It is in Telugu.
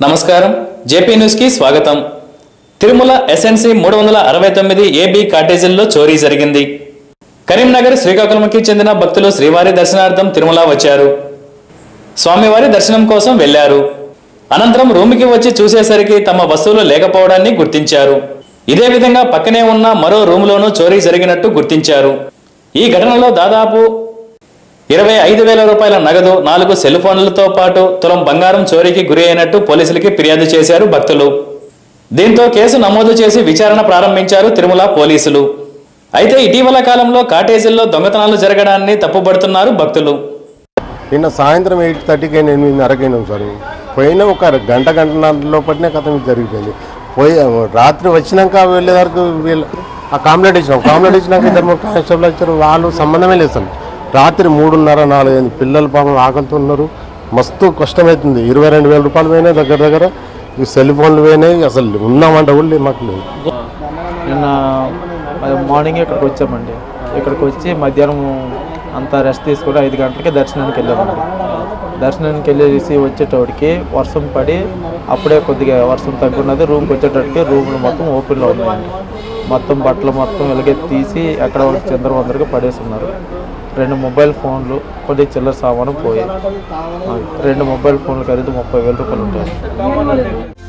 నమస్కారం జేపీ న్యూస్ కి స్వాగతం తిరుమల ఎస్ఎన్సి మూడు వందల అరవై తొమ్మిది ఏబి కాటేజీల్లో చోరీ జరిగింది కరీంనగర్ శ్రీకాకుళంకి చెందిన భక్తులు శ్రీవారి దర్శనార్థం తిరుమల వచ్చారు స్వామివారి దర్శనం కోసం వెళ్లారు అనంతరం రూమ్కి వచ్చి చూసేసరికి తమ వస్తువులు లేకపోవడాన్ని గుర్తించారు ఇదే విధంగా పక్కనే ఉన్న మరో రూములోనూ చోరీ జరిగినట్టు గుర్తించారు ఈ ఘటనలో దాదాపు ఇరవై ఐదు వేల రూపాయల నగదు నాలుగు సెల్ ఫోన్లతో పాటు తులం బంగారం చోరీకి గురి అయినట్టు పోలీసులకి ఫిర్యాదు చేశారు భక్తులు దీంతో కేసు నమోదు చేసి విచారణ ప్రారంభించారు తిరుమల పోలీసులు అయితే ఇటీవల కాలంలో కాటేజీల్లో దొంగతనాలు జరగడాన్ని తప్పుపడుతున్నారు భక్తులు నిన్న సాయంత్రం ఎయిట్ థర్టీకి అయినా ఎనిమిదిన్నరకి అయినాం సార్ పోయిన ఒక గంట గంటన్నర లోపలనే కథ మీకు జరిగిపోయింది పోయి రాత్రి వచ్చినాక వెళ్ళే వరకు వీళ్ళు ఆ కాంప్లైంట్ ఇచ్చినాం కాంప్లైంట్ ఇచ్చినాక ఇద్దరు ముగ్గురు కానిస్టేబుల్ వచ్చారు వాళ్ళు సంబంధమే లేదు సార్ రాత్రి మూడున్నర నాలుగు అయింది పిల్లలు పాపం ఆకలితో ఉన్నారు మస్తు కష్టమవుతుంది ఇరవై రెండు వేల రూపాయలు పోయినాయి దగ్గర దగ్గర ఈ సెల్ ఫోన్లు పోయినాయి అసలు ఉన్నామంటే కూడా లేదు మాకు లేదు నిన్న మార్నింగ్ ఇక్కడికి వచ్చామండి ఇక్కడికి వచ్చి మధ్యాహ్నం అంతా రెస్ట్ తీసుకొని ఐదు గంటలకి దర్శనానికి వెళ్ళామండి దర్శనానికి వెళ్ళేసి వచ్చేటోడికి వర్షం పడి అప్పుడే కొద్దిగా వర్షం తగ్గున్నది రూమ్కి వచ్చేటప్పటికి రూమ్లు మొత్తం ఓపెన్లో ఉన్నాయండి మొత్తం బట్టలు మొత్తం వెలిగే తీసి ఎక్కడ వాళ్ళకి చంద్రవందరికి పడేసి ఉన్నారు రెండు మొబైల్ ఫోన్లు కొద్ది చిల్లర సామాను పోయాయి రెండు మొబైల్ ఫోన్లు ఖరీదు ముప్పై వేల రూపాయలు ఉంటాయి